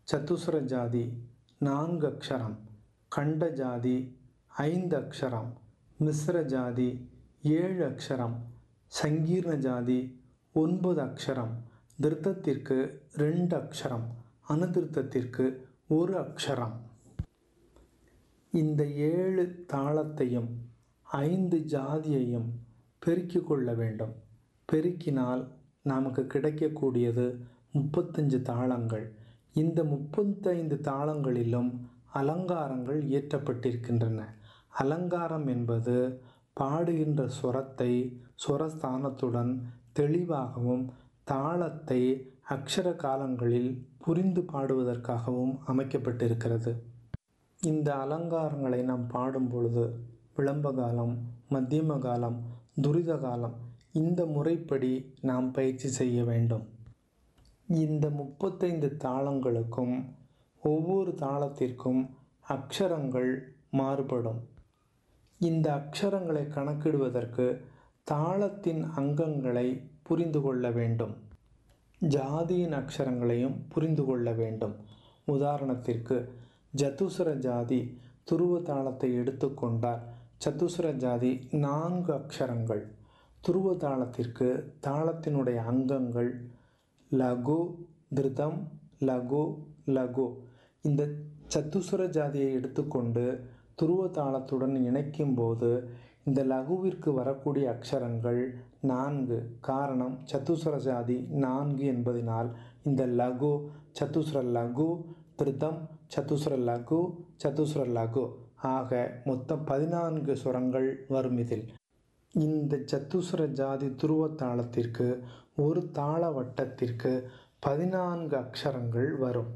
சத்துசுர ஜாதி நான்கு அக்ஷரம் கண்ட ஜாதி ஐந்து அக்ஷரம் மிஸ்ர ஜாதி ஏழு அக்ஷரம் சங்கீர்ண ஜாதி ஒன்பது அக்ஷரம் திருத்தத்திற்கு ரெண்டு அக்ஷரம் அனுதிருத்தத்திற்கு ஒரு அக்ஷரம் இந்த ஏழு தாளத்தையும் ஐந்து ஜாதியையும் பெருக்கிக் கொள்ள வேண்டும் பெருக்கினால் நமக்கு கிடைக்கக்கூடியது முப்பத்தஞ்சு தாளங்கள் இந்த முப்பத்தைந்து தாளங்களிலும் அலங்காரங்கள் இயற்றப்பட்டிருக்கின்றன அலங்காரம் என்பது பாடுகின்ற சுரத்தை சுரஸ்தானத்துடன் தெளிவாகவும் தாளத்தை அக்ஷர காலங்களில் புரிந்து பாடுவதற்காகவும் அமைக்கப்பட்டிருக்கிறது இந்த அலங்காரங்களை நாம் பாடும் பொழுது விளம்ப காலம் மத்தியம காலம் துரித காலம் இந்த முறைப்படி நாம் பயிற்சி செய்ய வேண்டும் இந்த முப்பத்தைந்து தாளங்களுக்கும் ஒவ்வொரு தாளத்திற்கும் அக்ஷரங்கள் மாறுபடும் இந்த அக்ஷரங்களை கணக்கிடுவதற்கு தாளத்தின் அங்கங்களை புரிந்து கொள்ள வேண்டும் ஜாதியின் அக்ஷரங்களையும் புரிந்து கொள்ள வேண்டும் உதாரணத்திற்கு ஜத்துசுர ஜாதி துருவ தாளத்தை எடுத்துக்கொண்டால் சத்துசுர ஜாதி நான்கு அக்ஷரங்கள் துருவ தாளத்திற்கு தாளத்தினுடைய அங்கங்கள் லகு திருதம் லகு லகு இந்த சத்துசுர ஜாதியை எடுத்துக்கொண்டு துருவ தாளத்துடன் இணைக்கும்போது இந்த லகுவிற்கு வரக்கூடிய அக்ஷரங்கள் நான்கு காரணம் சத்துசுர ஜாதி நான்கு என்பதனால் இந்த லகு சத்துசுர லகு திருத்தம் சத்துசுர லகு சத்துசுர லகு ஆக மொத்தம் பதினான்கு சுரங்கள் வரும் இதில் இந்த சத்துசுர ஜாதி துருவ தாளத்திற்கு ஒரு தாள வட்டத்திற்கு பதினான்கு அக்ஷரங்கள் வரும்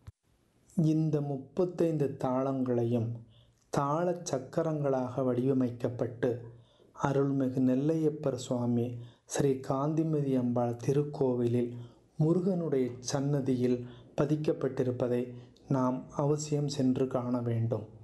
இந்த முப்பத்தைந்து தாளங்களையும் தாள சக்கரங்களாக வடிவமைக்கப்பட்டு அருள்மிகு நெல்லையப்பர் சுவாமி ஸ்ரீ காந்திமதி அம்பாள் திருக்கோவிலில் முருகனுடைய சன்னதியில் பதிக்கப்பட்டிருப்பதை நாம் அவசியம் சென்று காண வேண்டும்